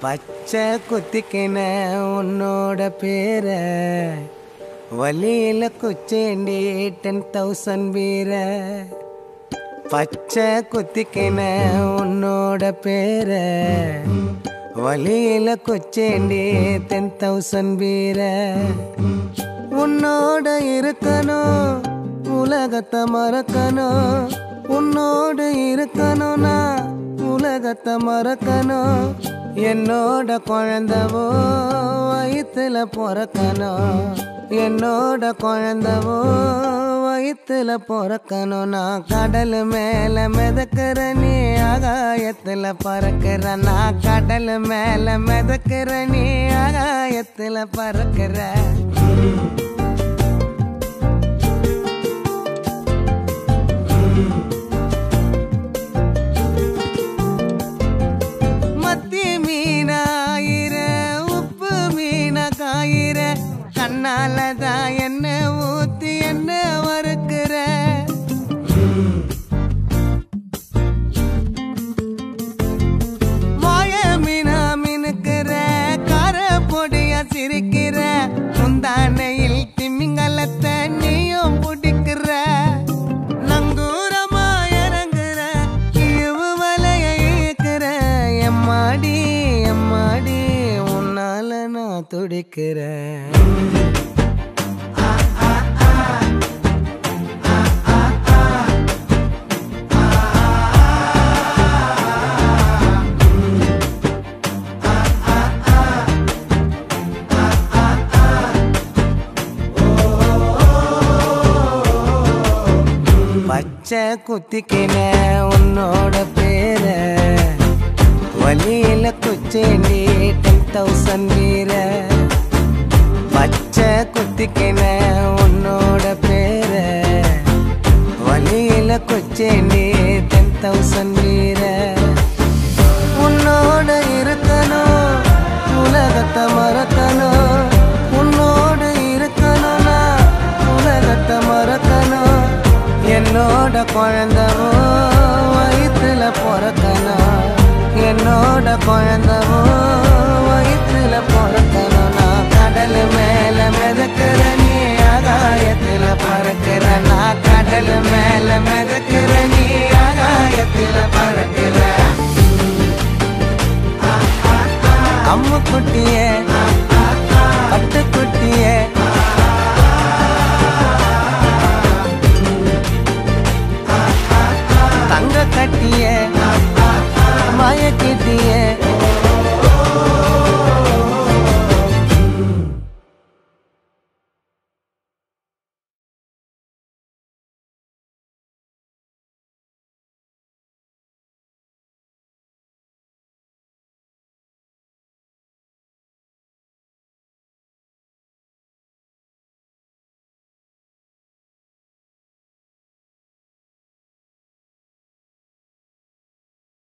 பச்சை குத்திக்கின உன்னோட பேர வலியில குச்சேண்டி டென் தௌசண்ட் வீர பச்சை குத்திக்கின உன்னோட பேர வலியில குச்சேண்டி டென் தௌசண்ட் வீர உன்னோட இருக்கணும் உலகத்தை மறக்கணும் உன்னோடு இருக்கணும்னா உலகத்தை மறக்கணும் என்னோட குழந்தவோ வயிற்றுல பிறக்கணும் என்னோட குழந்தவோ வயிற்றுல பிறக்கணும் நான் கடல் மேல மிதக்கிற நீ ஆகாயத்துல பறக்கிற நான் கடல் மேல மிதக்கிற நீ ஆகாயத்துல பறக்கிற மத்தி மீனாயிர உப்பு மீன காயிர கண்ணால தான் என்ன ஊத்தி என்ன வறுக்கிற வாய மீனா மினுக்கிற கார பொடிய சிரிக்கிற முந்தானையில் திமிங்கலத்தை நீயும் பிடிக்கிற நங்கூரமா இறங்குற இவு வலைய இழுக்கிற எம்மாடி எம்மாடி உன்னால நான் துடிக்கிறேன் பச்சை குத்திக்கின உன்னோட பேர வலியில குச்சேண்டி டென் தௌசண்ட் வீர பச்சை குத்திக்கின உன்னோட பேர வலியில குச்சேண்டி டென் தௌசண்ட் வீர உன்னோட இருக்கணும் உலகத்தை மறக்கணும் உன்னோடு இருக்கணும்னா உலகத்தை மறக்கணும் என்னோட குழந்தவோ வயிற்றுல பிறக்கணும் என்னோட குழந்தவோ வயிற்றுல பிறக்கணும் நான் கடல் மேல மிதக்கிற நீ ஆகாயத்துல பறக்கிற நான் கடல் மேல மிதக்கிற நீ ஆகாயத்துல பறக்கிற அம்மு குட்டியே பட்டு குட்டியே